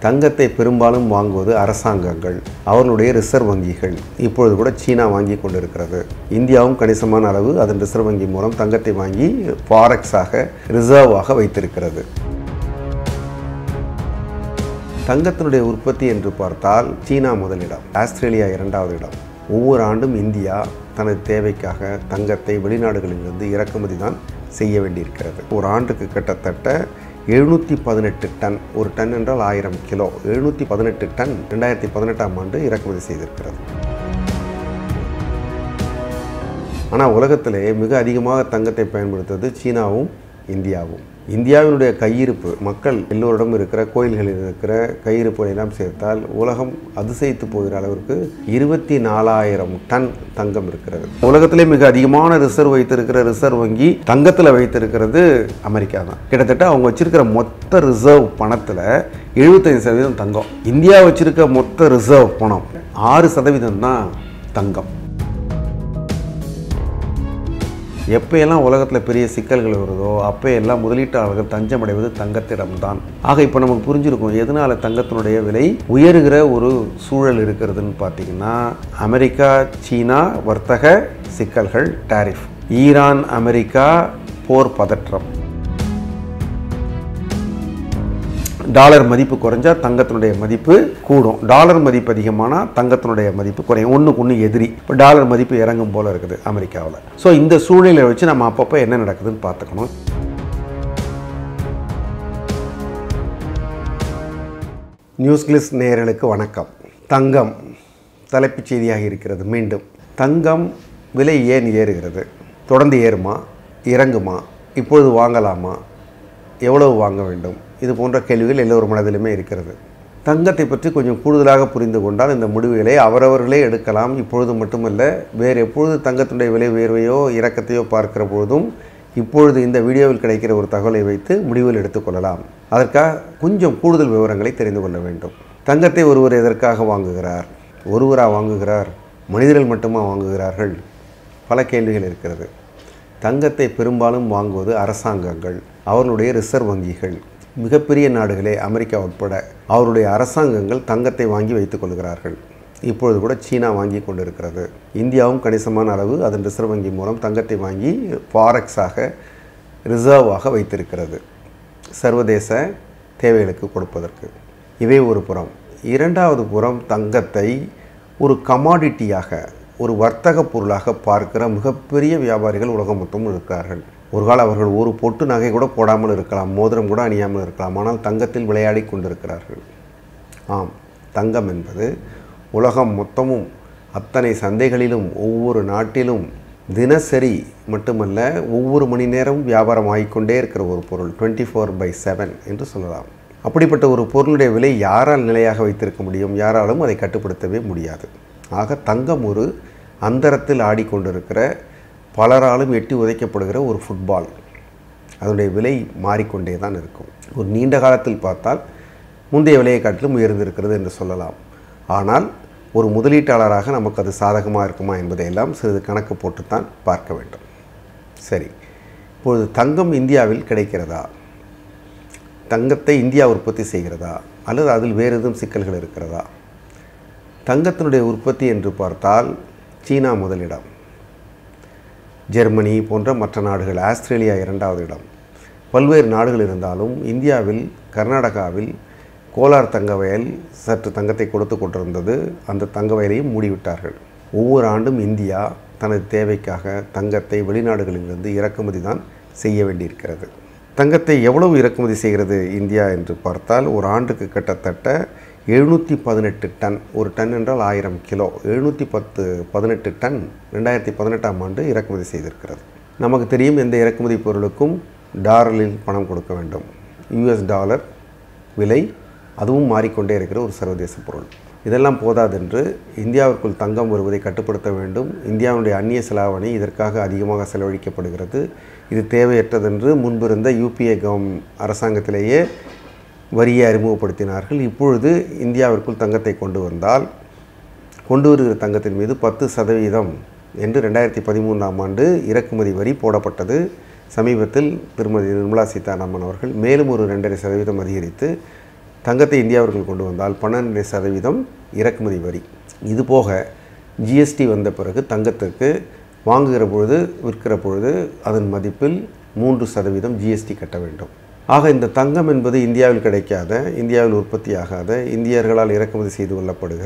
தங்கத்தை பெரும்பாலும் வாங்குவது அரசாங்கங்கள் அவர்களுடைய ரிசர்வ் வங்கிகள் இப்பொழுது கூட சீனா வாங்கி கொண்டிருக்கிறது இந்தியாவும் கணிசமான அளவு அதன் ரிசர்வ் வங்கி மூலம் தங்கத்தை வாங்கி ஃபாரெக்ஸாக ரிசர்வாக வைத்திருக்கிறது தங்கத்தினுடைய உற்பத்தி என்று பார்த்தால் சீனா முதலிடம் ஆஸ்திரேலியா இரண்டாவது இடம் ஒவ்வொரு ஆண்டும் இந்தியா தனது தேவைக்காக தங்கத்தை வெளிநாடுகளிலிருந்து இறக்குமதி தான் செய்ய வேண்டியிருக்கிறது ஒரு ஆண்டுக்கு கிட்டத்தட்ட எழுநூற்றி பதினெட்டு டன் ஒரு டன் என்றால் ஆயிரம் கிலோ எழுநூற்றி பதினெட்டு டன் ரெண்டாயிரத்தி பதினெட்டாம் ஆண்டு இறக்குமதி செய்திருக்கிறது ஆனால் உலகத்திலே மிக அதிகமாக தங்கத்தை பயன்படுத்துவது சீனாவும் இந்தியாவும் இந்தியாவினுடைய கையிருப்பு மக்கள் எல்லோரிடம் இருக்கிற கோயில்களில் இருக்கிற கையிருப்புகளை எல்லாம் சேர்த்தால் உலகம் அதிசயித்து போகிற அளவிற்கு இருபத்தி நாலாயிரம் டன் தங்கம் இருக்கிறது உலகத்திலே மிக அதிகமான ரிசர்வ் வைத்திருக்கிற ரிசர்வ் வங்கி தங்கத்தில் வைத்திருக்கிறது அமெரிக்கா தான் கிட்டத்தட்ட அவங்க வச்சிருக்கிற மொத்த ரிசர்வ் பணத்தில் எழுபத்தைந்து சதவீதம் தங்கம் இந்தியா வச்சிருக்க மொத்த ரிசர்வ் பணம் ஆறு சதவீதம் தான் தங்கம் எப்போயெல்லாம் உலகத்தில் பெரிய சிக்கல்கள் வருதோ அப்போயெல்லாம் முதலீட்டாளர்கள் தஞ்சமடைவது தங்கத்திடம்தான் ஆக இப்போ நமக்கு புரிஞ்சிருக்கும் எதனால் தங்கத்தினுடைய விலை உயருகிற ஒரு சூழல் இருக்கிறதுன்னு பார்த்தீங்கன்னா அமெரிக்கா சீனா வர்த்தக சிக்கல்கள் டாரிஃப் ஈரான் அமெரிக்கா போர் பதற்றம் டாலர் மதிப்பு குறைஞ்சா தங்கத்தினுடைய மதிப்பு கூடும் டாலர் மதிப்பு அதிகமானால் தங்கத்தினுடைய மதிப்பு குறையும் ஒன்றுக்கு ஒன்று எதிரி இப்போ டாலர் மதிப்பு இறங்கும் போல இருக்குது அமெரிக்காவில் ஸோ இந்த சூழ்நிலையை வச்சு நம்ம அப்பப்போ என்ன நடக்குதுன்னு பார்த்துக்கணும் நியூஸ் கிளிஸ் நேயர்களுக்கு வணக்கம் தங்கம் தலைப்புச் செய்தியாக இருக்கிறது மீண்டும் தங்கம் விலை ஏன் ஏறுகிறது தொடர்ந்து ஏறுமா இறங்குமா இப்பொழுது வாங்கலாமா எவ்வளவு வாங்க வேண்டும் இது போன்ற கேள்விகள் எல்லோரும் மனதிலுமே இருக்கிறது தங்கத்தை பற்றி கொஞ்சம் கூடுதலாக புரிந்து கொண்டால் இந்த முடிவுகளை அவரவர்களே எடுக்கலாம் இப்பொழுது மட்டுமல்ல வேறு எப்பொழுது தங்கத்தினுடைய விலை உயர்வையோ இறக்கத்தையோ பார்க்கிற பொழுதும் இப்பொழுது இந்த வீடியோவில் கிடைக்கிற ஒரு தகவலை வைத்து முடிவில் எடுத்துக்கொள்ளலாம் அதற்காக கொஞ்சம் கூடுதல் விவரங்களை தெரிந்து கொள்ள வேண்டும் தங்கத்தை ஒருவர் எதற்காக வாங்குகிறார் ஒருவரா வாங்குகிறார் மனிதர்கள் மட்டுமா வாங்குகிறார்கள் பல கேள்விகள் இருக்கிறது தங்கத்தை பெரும்பாலும் வாங்குவது அரசாங்கங்கள் அவர்களுடைய ரிசர்வ் வங்கிகள் மிகப்பெரிய நாடுகளே அமெரிக்கா உட்பட அவருடைய அரசாங்கங்கள் தங்கத்தை வாங்கி வைத்துக் கொள்கிறார்கள் இப்பொழுது கூட சீனா வாங்கி கொண்டிருக்கிறது இந்தியாவும் கணிசமான அளவு அதன் ரிசர்வ் வங்கி மூலம் தங்கத்தை வாங்கி ஃபாரெக்ஸாக ரிசர்வாக வைத்திருக்கிறது சர்வதேச தேவைகளுக்கு கொடுப்பதற்கு இவை ஒரு புறம் இரண்டாவது புறம் தங்கத்தை ஒரு கமாடிட்டியாக ஒரு வர்த்தக பொருளாக பார்க்கிற மிகப்பெரிய வியாபாரிகள் உலகம் மொத்தமும் இருக்கிறார்கள் ஒரு காலம் அவர்கள் ஒரு பொட்டு நகை கூட போடாமல் இருக்கலாம் மோதிரம் கூட அணியாமல் இருக்கலாம் ஆனால் தங்கத்தில் விளையாடி கொண்டிருக்கிறார்கள் ஆம் தங்கம் என்பது உலகம் மொத்தமும் அத்தனை சந்தைகளிலும் ஒவ்வொரு நாட்டிலும் தினசரி மட்டுமல்ல ஒவ்வொரு மணி நேரமும் வியாபாரம் ஆகிக்கொண்டே இருக்கிற ஒரு பொருள் டுவெண்ட்டி ஃபோர் பை செவன் என்று சொல்லலாம் அப்படிப்பட்ட ஒரு பொருளுடைய விலை யாரால் நிலையாக வைத்திருக்க முடியும் யாராலும் அதை கட்டுப்படுத்தவே முடியாது ஆக தங்கம் ஒரு அந்தரத்தில் ஆடிக்கொண்டிருக்கிற பலராலும் எட்டி உதைக்கப்படுகிற ஒரு ஃபுட்பால் அதனுடைய விலை மாறிக்கொண்டே தான் இருக்கும் ஒரு நீண்ட காலத்தில் பார்த்தால் முந்தைய விலையை காட்டிலும் உயர்ந்திருக்கிறது என்று சொல்லலாம் ஆனால் ஒரு முதலீட்டாளராக நமக்கு அது சாதகமாக இருக்குமா என்பதையெல்லாம் சிறிது கணக்கு போட்டுத்தான் பார்க்க வேண்டும் சரி இப்பொழுது தங்கம் இந்தியாவில் கிடைக்கிறதா தங்கத்தை இந்தியா உற்பத்தி செய்கிறதா அல்லது அதில் வேறு எதுவும் சிக்கல்கள் இருக்கிறதா தங்கத்தினுடைய உற்பத்தி என்று பார்த்தால் சீனா முதலிடம் ஜெர்மனி போன்ற மற்ற நாடுகள் ஆஸ்திரேலியா இரண்டாவது இடம் பல்வேறு நாடுகள் இருந்தாலும் இந்தியாவில் கர்நாடகாவில் கோலார் தங்க வயல் சற்று தங்கத்தை கொடுத்து கொண்டிருந்தது அந்த தங்க வயலையும் மூடிவிட்டார்கள் ஒவ்வொரு ஆண்டும் இந்தியா தனது தேவைக்காக தங்கத்தை வெளிநாடுகளிலிருந்து இறக்குமதி தான் செய்ய வேண்டியிருக்கிறது தங்கத்தை எவ்வளவு இறக்குமதி செய்கிறது இந்தியா என்று பார்த்தால் ஒரு ஆண்டுக்கு கிட்டத்தட்ட எழுநூற்றி பதினெட்டு டன் ஒரு டன் என்றால் ஆயிரம் கிலோ எழுநூற்றி பத்து பதினெட்டு டன் ரெண்டாயிரத்தி பதினெட்டாம் ஆண்டு இறக்குமதி செய்திருக்கிறது நமக்கு தெரியும் எந்த இறக்குமதி பொருளுக்கும் டாலரில் பணம் கொடுக்க வேண்டும் யூஎஸ் டாலர் விலை அதுவும் மாறிக்கொண்டே இருக்கிற ஒரு சர்வதேச பொருள் இதெல்லாம் போதாதென்று இந்தியாவிற்குள் தங்கம் வருவதை கட்டுப்படுத்த வேண்டும் இந்தியாவுடைய அந்நிய செலாவணி இதற்காக அதிகமாக செலவழிக்கப்படுகிறது இது தேவையற்றதென்று முன்பிருந்த யூபிஏ கவர்ம் அரசாங்கத்திலேயே வரியை அறிமுகப்படுத்தினார்கள் இப்பொழுது இந்தியாவிற்குள் தங்கத்தை கொண்டு வந்தால் கொண்டு வருகிற தங்கத்தின் மீது பத்து சதவீதம் என்று ரெண்டாயிரத்தி பதிமூன்றாம் ஆண்டு இறக்குமதி வரி போடப்பட்டது சமீபத்தில் திருமதி நிர்மலா சீதாராமன் அவர்கள் மேலும் ஒரு ரெண்டரை சதவீதம் அதிகரித்து தங்கத்தை இந்தியாவிற்குள் கொண்டு வந்தால் பன்னெண்டு சதவீதம் இறக்குமதி வரி இது போக ஜிஎஸ்டி வந்த பிறகு தங்கத்துக்கு வாங்குகிற பொழுது விற்கிற பொழுது அதன் மதிப்பில் மூன்று சதவீதம் ஜிஎஸ்டி கட்ட வேண்டும் ஆக இந்த தங்கம் என்பது இந்தியாவில் கிடைக்காத இந்தியாவில் உற்பத்தி ஆகாத இந்தியர்களால் இறக்குமதி செய்து கொள்ளப்படுகிற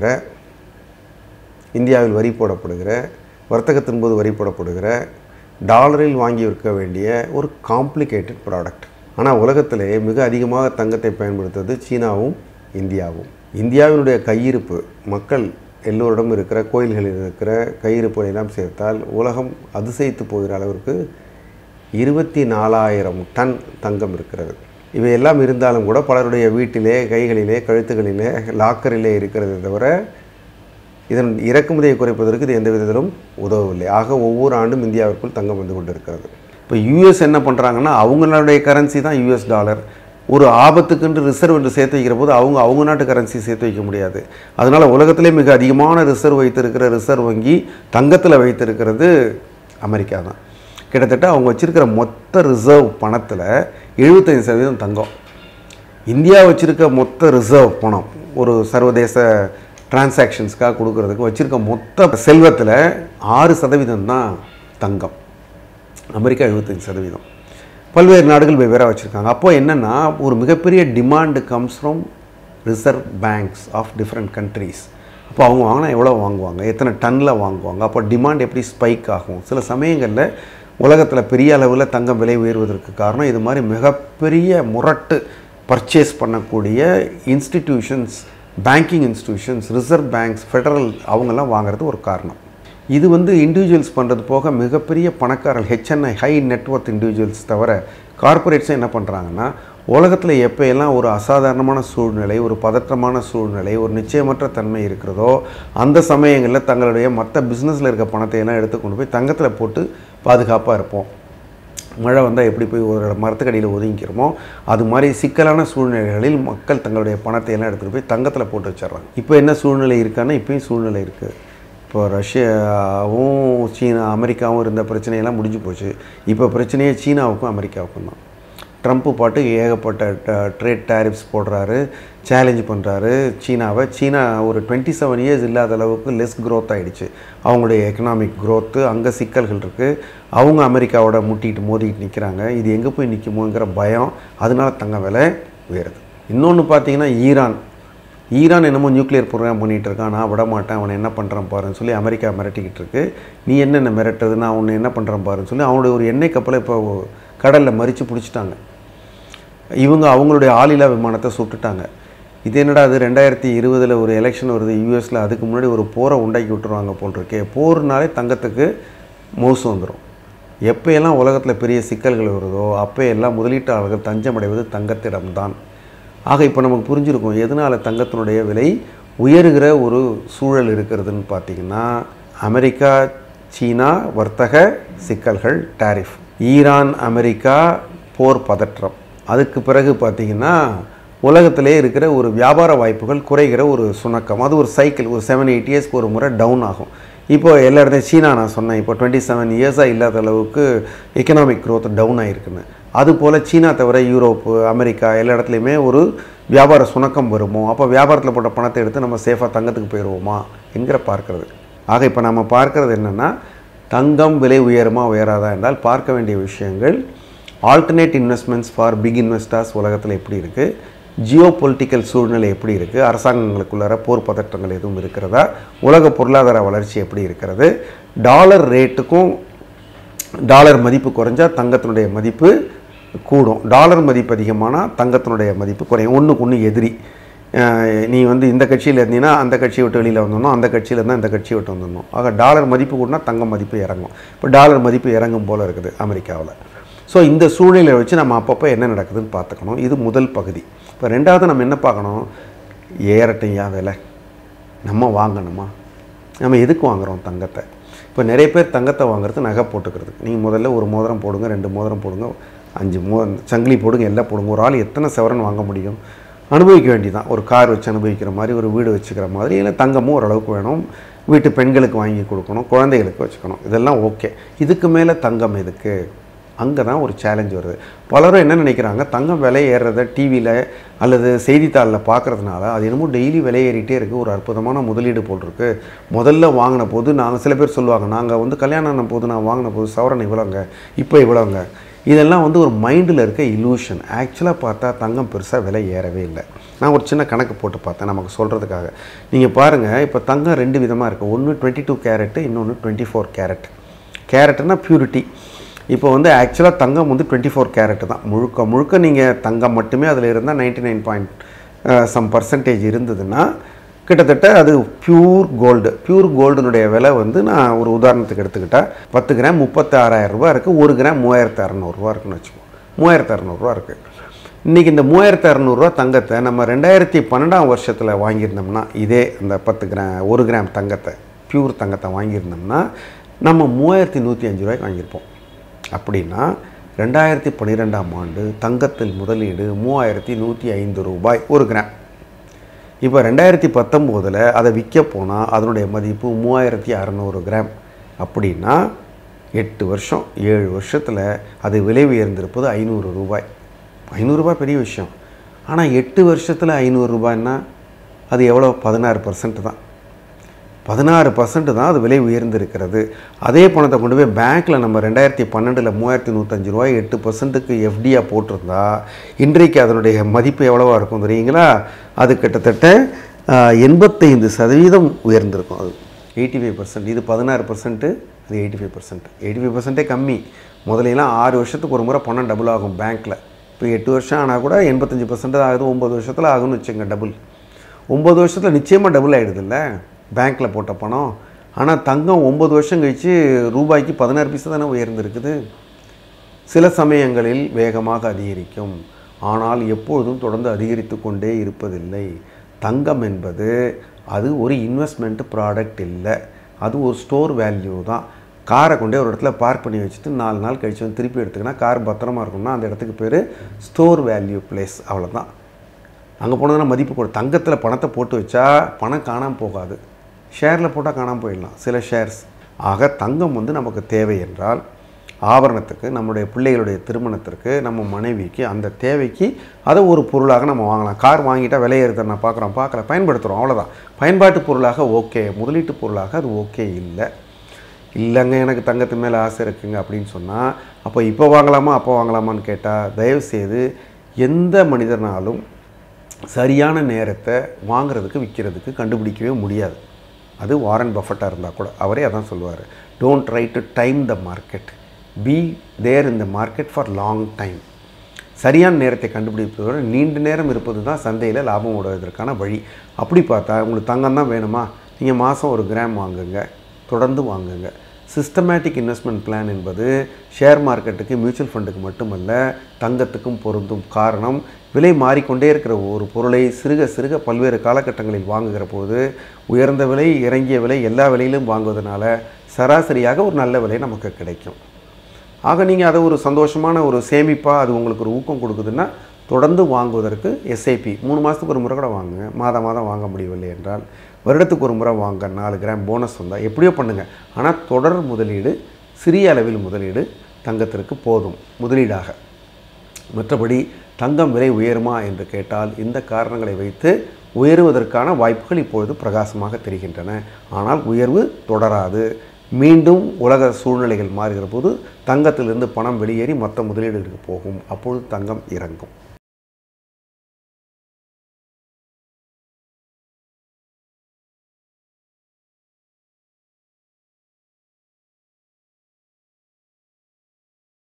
இந்தியாவில் வரி போடப்படுகிற வர்த்தகத்தின் போது வரி போடப்படுகிற டாலரில் வாங்கி விற்க வேண்டிய ஒரு காம்ப்ளிகேட்டட் ப்ராடக்ட் ஆனால் உலகத்திலே மிக அதிகமாக தங்கத்தை பயன்படுத்துவது சீனாவும் இந்தியாவும் இந்தியாவினுடைய கையிருப்பு மக்கள் எல்லோரிடம் இருக்கிற கோயில்களில் இருக்கிற கையிருப்புகளை எல்லாம் சேர்த்தால் உலகம் அதிசயித்து போகிற அளவிற்கு இருபத்தி நாலாயிரம் டன் தங்கம் இருக்கிறது இவையெல்லாம் இருந்தாலும் கூட பலருடைய வீட்டிலே கைகளிலே கழுத்துகளிலே லாக்கரிலே இருக்கிறது தவிர இதன் இறக்குமதியை குறைப்பதற்கு இது எந்த விதத்திலும் உதவவில்லை ஆக ஒவ்வொரு ஆண்டும் இந்தியாவிற்குள் தங்கம் வந்து கொண்டிருக்கிறது இப்போ யூஎஸ் என்ன பண்ணுறாங்கன்னா அவங்களுடைய கரன்சி தான் யூஎஸ் டாலர் ஒரு ஆபத்துக்குன்று ரிசர்வ் என்று சேர்த்து வைக்கிற போது அவங்க அவங்க நாட்டு கரன்சி சேர்த்து வைக்க முடியாது அதனால் உலகத்திலே மிக அதிகமான ரிசர்வ் வைத்திருக்கிற ரிசர்வ் வங்கி தங்கத்தில் வைத்திருக்கிறது அமெரிக்கா தான் கிட்டத்தட்ட அவங்க வச்சிருக்கிற மொத்த ரிசர்வ் பணத்தில் எழுபத்தைந்து சதவீதம் தங்கம் இந்தியா வச்சிருக்க மொத்த ரிசர்வ் பணம் ஒரு சர்வதேச டிரான்சாக்ஷன்ஸ்க்காக கொடுக்கறதுக்கு வச்சிருக்க மொத்த செல்வத்தில் ஆறு சதவீதம் தான் தங்கம் அமெரிக்கா எழுபத்தஞ்சு சதவீதம் பல்வேறு நாடுகள் வெவ்வேறாக வச்சுருக்காங்க அப்போ என்னென்னா ஒரு மிகப்பெரிய demand comes from reserve banks of different countries அப்போ அவங்க வாங்கினா எவ்வளோ வாங்குவாங்க எத்தனை டன்னில் வாங்குவாங்க அப்போ டிமாண்ட் எப்படி ஸ்பைக் ஆகும் சில சமயங்களில் உலகத்தில் பெரிய அளவில் தங்கம் விலை உயர்வதற்கு காரணம் இது மாதிரி மிகப்பெரிய முரட்டு பர்ச்சேஸ் பண்ணக்கூடிய institutions banking institutions reserve banks federal அவங்கெல்லாம் வாங்குறது ஒரு காரணம் இது வந்து இண்டிவிஜுவல்ஸ் பண்ணுறது போக மிகப்பெரிய பணக்காரர்கள் ஹெச்என்ஐ ஹை நெட்ஒர்த் இண்டிவிஜுவல்ஸ் தவிர கார்ப்பரேட்ஸும் என்ன பண்ணுறாங்கன்னா உலகத்தில் எப்போ எல்லாம் ஒரு அசாதாரணமான சூழ்நிலை ஒரு பதற்றமான சூழ்நிலை ஒரு நிச்சயமற்ற தன்மை இருக்கிறதோ அந்த சமயங்களில் தங்களுடைய மற்ற பிஸ்னஸில் இருக்க பணத்தை எல்லாம் எடுத்து கொண்டு போய் தங்கத்தில் போட்டு பாதுகாப்பாக இருப்போம் மழை வந்தால் எப்படி போய் ஒரு மரத்துக்கடியில் ஒதுங்கிக்கிறோமோ அது மாதிரி சிக்கலான சூழ்நிலைகளில் மக்கள் தங்களுடைய பணத்தை எல்லாம் எடுத்துகிட்டு போய் தங்கத்தில் போட்டு வச்சிடுறாங்க இப்போ என்ன சூழ்நிலை இருக்கான்னா இப்பயும் சூழ்நிலை இருக்குது இப்போ ரஷ்யாவும் சீனா அமெரிக்காவும் இருந்த பிரச்சனையெல்லாம் முடிஞ்சு போச்சு இப்போ பிரச்சனையே சீனாவுக்கும் அமெரிக்காவுக்கும் தான் ட்ரம்ப்பு பாட்டு ஏகப்பட்ட ட்ரேட் டேரிஃப்ஸ் போடுறாரு சேலஞ்ச் பண்ணுறாரு சீனாவை சீனா ஒரு டுவெண்ட்டி செவன் இயர்ஸ் இல்லாத அளவுக்கு லெஸ் க்ரோத் ஆகிடுச்சு அவங்களுடைய எக்கனாமிக் க்ரோத்து அங்கே சிக்கல்கள் இருக்குது அவங்க அமெரிக்காவோட முட்டிட்டு மோதிட்டு நிற்கிறாங்க இது எங்கே போய் நிற்குமோங்கிற பயம் அதனால தங்க விலை உயருது இன்னொன்று பார்த்தீங்கன்னா ஈரான் ஈரான் என்னமோ நியூக்ளியர் ப்ரோக்ராம் பண்ணிகிட்டு இருக்கான் நான் விட மாட்டேன் அவனை என்ன பண்ணுறான் பாருன்னு சொல்லி அமெரிக்கா மிரட்டிக்கிட்டு இருக்கு நீ என்னென்ன மிரட்டுறது நான் உன்னை என்ன பண்ணுறேன் பாருன்னு சொல்லி அவனுடைய ஒரு எண்ணெய் கப்பலை இப்போ கடலில் மறித்து பிடிச்சிட்டாங்க இவங்க அவங்களுடைய ஆளில்லா விமானத்தை சுட்டுட்டாங்க இது என்னடா அது ரெண்டாயிரத்தி இருபதில் ஒரு எலெக்ஷன் வருது யூஎஸில் அதுக்கு முன்னாடி ஒரு போரை உண்டாக்கி விட்டுருவாங்க போல் இருக்கே போர்னாலே தங்கத்துக்கு மோசு வந்துடும் எப்போயெல்லாம் உலகத்தில் பெரிய சிக்கல்கள் வருதோ அப்போயெல்லாம் முதலீட்டாளர்கள் தஞ்சமடைவது தங்கத்திடம்தான் ஆக இப்போ நமக்கு புரிஞ்சிருக்கும் எதனால் தங்கத்தினுடைய விலை உயருகிற ஒரு சூழல் இருக்கிறதுன்னு பார்த்தீங்கன்னா அமெரிக்கா சீனா வர்த்தக சிக்கல்கள் டாரிஃப் ஈரான் அமெரிக்கா போர் பதற்றம் அதுக்கு பிறகு பார்த்தீங்கன்னா உலகத்திலே இருக்கிற ஒரு வியாபார வாய்ப்புகள் குறைகிற ஒரு சுணக்கம் அது ஒரு சைக்கிள் ஒரு செவன் எயிட் இயர்ஸ்க்கு ஒரு முறை டவுன் ஆகும் இப்போ எல்லா இடத்தையும் சீனா நான் சொன்னேன் இப்போ டுவெண்ட்டி செவன் இயர்ஸாக இல்லாத அளவுக்கு எக்கனாமிக் க்ரோத் டவுன் ஆகிருக்குன்னு அதுபோல் சீனா தவிர யூரோப்பு அமெரிக்கா எல்லா இடத்துலையுமே ஒரு வியாபார சுணக்கம் வருமோ அப்போ வியாபாரத்தில் போட்ட பணத்தை எடுத்து நம்ம சேஃபாக தங்கத்துக்கு போயிடுவோமா என்கிற பார்க்கறது ஆக இப்போ நம்ம பார்க்கறது என்னென்னா தங்கம் விலை உயருமா உயராதா என்றால் பார்க்க வேண்டிய விஷயங்கள் alternate investments for big investors உலகத்தில் எப்படி இருக்குது ஜியோ பொலிட்டிக்கல் சூழ்நிலை எப்படி இருக்குது அரசாங்கங்களுக்குள்ளார போர் பதற்றங்கள் எதுவும் இருக்கிறதா உலக பொருளாதார வளர்ச்சி எப்படி இருக்கிறது டாலர் ரேட்டுக்கும் டாலர் மதிப்பு குறைஞ்சா தங்கத்தினுடைய மதிப்பு கூடும் டாலர் மதிப்பு அதிகமானால் தங்கத்தினுடைய மதிப்பு குறையும் ஒன்றுக்கு ஒன்று எதிரி அஹ் நீ வந்து இந்த கட்சியில் இருந்தீங்கன்னா அந்த கட்சியை விட்டு வெளியில் வந்துடணும் அந்த கட்சியில் இருந்தால் இந்த கட்சியை விட்டு வந்துடணும் ஆக டாலர் மதிப்பு கூடனா தங்க மதிப்பு இறங்கும் இப்போ டாலர் மதிப்பு இறங்கும் போல் இருக்குது அமெரிக்காவில் ஸோ இந்த சூழ்நிலையை வச்சு நம்ம அப்பப்போ என்ன நடக்குதுன்னு பார்த்துக்கணும் இது முதல் பகுதி இப்போ ரெண்டாவது நம்ம என்ன பார்க்கணும் ஏறட்டையா விலை நம்ம வாங்கணுமா நம்ம எதுக்கு வாங்குகிறோம் தங்கத்தை இப்போ நிறைய பேர் தங்கத்தை வாங்குறது நகை போட்டுக்கிறதுக்கு நீங்கள் முதல்ல ஒரு மோதிரம் போடுங்க ரெண்டு மோதிரம் போடுங்க அஞ்சு மோ சங்கிலி போடுங்க எல்லாம் போடுங்க ஒரு ஆள் எத்தனை சவரன் வாங்க முடியும் அனுபவிக்க வேண்டியதான் ஒரு கார் வச்சு அனுபவிக்கிற மாதிரி ஒரு வீடு வச்சுக்கிற மாதிரி இல்லை தங்கமும் ஓரளவுக்கு வேணும் வீட்டு பெண்களுக்கு வாங்கி கொடுக்கணும் குழந்தைகளுக்கு வச்சுக்கணும் இதெல்லாம் ஓகே இதுக்கு மேலே தங்கம் எதுக்கு அங்கே தான் ஒரு சேலஞ்ச் வருது பலரும் என்ன நினைக்கிறாங்க தங்கம் விலை ஏறுறத டிவியில் அல்லது செய்தித்தாளில் பார்க்குறதுனால அது என்னமோ டெய்லி விலை ஏறிட்டே இருக்குது ஒரு அற்புதமான முதலீடு போல் இருக்கு முதல்ல வாங்கின போது நாங்கள் சில பேர் சொல்லுவாங்க நாங்கள் வந்து கல்யாணம் ஆன போது நான் வாங்கின போது சவரன் இவ்வளோங்க இப்போ இவ்வளோங்க இதெல்லாம் வந்து ஒரு மைண்டில் இருக்க இலூஷன் ஆக்சுவலாக பார்த்தா தங்கம் பெருசாக விலை ஏறவே இல்லை நான் ஒரு சின்ன கணக்கு போட்டு பார்த்தேன் நமக்கு சொல்கிறதுக்காக நீங்கள் பாருங்கள் இப்போ தங்கம் ரெண்டு விதமாக இருக்குது ஒன்று டுவெண்ட்டி டூ கேரட்டு இன்னொன்று டுவெண்ட்டி ஃபோர் கேரட் கேரட்னா பியூரிட்டி இப்போ வந்து ஆக்சுவலாக தங்கம் வந்து டுவெண்ட்டி ஃபோர் கேரட் தான் முழுக்க முழுக்க நீங்கள் தங்கம் மட்டுமே அதில் இருந்தால் ninety nine point some percentage இருந்ததுன்னா கிட்டத்தட்ட அது பியூர் கோல்டு பியூர் கோல்டுனுடைய விலை வந்து நான் ஒரு உதாரணத்துக்கு எடுத்துக்கிட்டால் பத்து கிராம் முப்பத்தாறாயிரம் ரூபா இருக்குது ஒரு கிராம் மூவாயிரத்து அறநூறுவா இருக்குன்னு வச்சுக்கோங்க மூவாயிரத்து அறநூறுவா இருக்குது இன்றைக்கி இந்த மூவாயிரத்து அறநூறுவா தங்கத்தை நம்ம ரெண்டாயிரத்தி பன்னெண்டாம் வருஷத்தில் வாங்கியிருந்தோம்னா இதே இந்த பத்து கிராம் ஒரு கிராம் தங்கத்தை பியூர் தங்கத்தை வாங்கியிருந்தோம்னா நம்ம மூவாயிரத்தி நூற்றி அஞ்சு ரூபாய்க்கு வாங்கியிருப்போம் அப்படின்னா ரெண்டாயிரத்தி பன்னிரெண்டாம் ஆண்டு தங்கத்தில் முதலீடு மூவாயிரத்தி நூற்றி ஐந்து ரூபாய் ஒரு கிராம் இப்போ ரெண்டாயிரத்தி பத்தொம்போதில் அதை விற்க போனால் அதனுடைய மதிப்பு மூவாயிரத்தி அறநூறு கிராம் அப்படின்னா எட்டு வருஷம் ஏழு வருஷத்தில் அது விலை உயர்ந்திருப்பது ஐநூறு ரூபாய் ஐநூறுரூபா பெரிய விஷயம் ஆனால் எட்டு வருஷத்தில் ஐநூறு ரூபாய்னா அது எவ்வளோ பதினாறு பர்சன்ட் தான் பதினாறு பர்சன்ட் தான் அது விலை உயர்ந்திருக்கிறது அதே பணத்தை கொண்டு போய் பேங்க்கில் நம்ம ரெண்டாயிரத்தி பன்னெண்டில் மூவாயிரத்தி நூற்றஞ்சு ரூபாய் எட்டு பர்சன்ட்டுக்கு எஃப்டியாக போட்டிருந்தா இன்றைக்கு அதனுடைய மதிப்பு எவ்வளவா இருக்கும் தெரியுங்களா அது கிட்டத்தட்ட ஆஹ், எண்பத்தைந்து சதவீதம் உயர்ந்திருக்கும் அது எயிட்டி ஃபைவ் பர்சன்ட் இது பதினாறு பர்சன்ட்டு அது eighty five percent eighty five பர்சன்ட்டே கம்மி முதலையெல்லாம் ஆறு வருஷத்துக்கு ஒரு முறை பணம் டபுள் ஆகும் பேங்க்கில் இப்போ எட்டு வருஷம் ஆனால் கூட எண்பத்தஞ்சு பர்சன்ட் ஆகுது ஒம்பது வருஷத்தில் ஆகும்னு வச்சுங்க டபுள் ஒம்பது வருஷத்தில் நிச்சயமாக டபுள் ஆகிடுதுல்ல பேங்க்கில் போட்ட பணம் ஆனால் தங்கம் ஒம்பது வருஷம் கழித்து ரூபாய்க்கு பதினாறு பைசா தானே உயர்ந்திருக்குது சில சமயங்களில் வேகமாக அதிகரிக்கும் ஆனால் எப்பொழுதும் தொடர்ந்து அதிகரித்து கொண்டே இருப்பதில்லை தங்கம் என்பது அது ஒரு இன்வெஸ்ட்மெண்ட் ப்ராடக்ட் இல்லை அது ஒரு ஸ்டோர் வேல்யூ தான் காரை கொண்டே ஒரு இடத்துல பார்க் பண்ணி வச்சுட்டு நாலு நாள் கழிச்சு வந்து திருப்பி எடுத்துக்கினா கார் பத்திரமா இருக்கும்னா அந்த இடத்துக்கு பேர் ஸ்டோர் வேல்யூ பிளேஸ் அவ்வளோதான் அங்கே போனதுன்னா மதிப்பு கூட தங்கத்தில் பணத்தை போட்டு வச்சா பணம் காணாமல் போகாது ஷேரில் போட்டால் காணாமல் போயிடலாம் சில ஷேர்ஸ் ஆக தங்கம் வந்து நமக்கு தேவை என்றால் ஆபரணத்துக்கு நம்முடைய பிள்ளைகளுடைய திருமணத்திற்கு நம்ம மனைவிக்கு அந்த தேவைக்கு அதை ஒரு பொருளாக நம்ம வாங்கலாம் கார் வாங்கிட்டா விலை ஏறுதை நான் பார்க்குறோம் பார்க்கல பயன்படுத்துகிறோம் அவ்வளோதான் பயன்பாட்டு பொருளாக ஓகே முதலீட்டு பொருளாக அது ஓகே இல்லை இல்லைங்க எனக்கு தங்கத்து மேலே ஆசை இருக்குங்க அப்படின்னு சொன்னால் அப்போ இப்போ வாங்கலாமா அப்போ வாங்கலாமான்னு கேட்டால் தயவுசெய்து எந்த மனிதனாலும் சரியான நேரத்தை வாங்குறதுக்கு விற்கிறதுக்கு கண்டுபிடிக்கவே முடியாது அது வாரன் பஃபட்டாக இருந்தால் கூட அவரே அதான் சொல்லுவார் don't try to time the market be there in the market for long time சரியான நேரத்தை கண்டுபிடிப்பதோட நீண்ட நேரம் இருப்பது தான் சந்தையில் லாபம் விடுவதற்கான வழி அப்படி பார்த்தா உங்களுக்கு தங்கம் தான் வேணுமா நீங்கள் மாதம் ஒரு கிராம் வாங்குங்க தொடர்ந்து வாங்குங்க சிஸ்டமேட்டிக் இன்வெஸ்ட்மெண்ட் பிளான் என்பது ஷேர் மார்க்கெட்டுக்கு மியூச்சுவல் ஃபண்டுக்கு மட்டுமல்ல தங்கத்துக்கும் பொருந்தும் காரணம் விலை மாறிக்கொண்டே இருக்கிற ஒரு பொருளை சிறுக சிறுக பல்வேறு காலகட்டங்களில் வாங்குகிற போது உயர்ந்த விலை இறங்கிய விலை எல்லா விலையிலும் வாங்குவதனால சராசரியாக ஒரு நல்ல விலை நமக்கு கிடைக்கும் ஆக நீங்கள் அதை ஒரு சந்தோஷமான ஒரு சேமிப்பாக அது உங்களுக்கு ஒரு ஊக்கம் கொடுக்குதுன்னா தொடர்ந்து வாங்குவதற்கு எஸ்ஐபி மூணு மாதத்துக்கு ஒரு முறை கூட வாங்குங்க மாதம் மாதம் வாங்க முடியவில்லை என்றால் வருடத்துக்கு ஒரு முறை வாங்க நாலு கிராம் போனஸ் வந்தால் எப்படியோ பண்ணுங்கள் ஆனால் தொடர் முதலீடு சிறிய அளவில் முதலீடு தங்கத்திற்கு போதும் முதலீடாக மற்றபடி தங்கம் விலை உயருமா என்று கேட்டால் இந்த காரணங்களை வைத்து உயருவதற்கான வாய்ப்புகள் இப்பொழுது பிரகாசமாக தெரிகின்றன ஆனால் உயர்வு தொடராது மீண்டும் உலக சூழ்நிலைகள் மாறுகிற போது தங்கத்திலிருந்து பணம் வெளியேறி மற்ற முதலீடுகளுக்கு போகும் அப்பொழுது தங்கம் இறங்கும்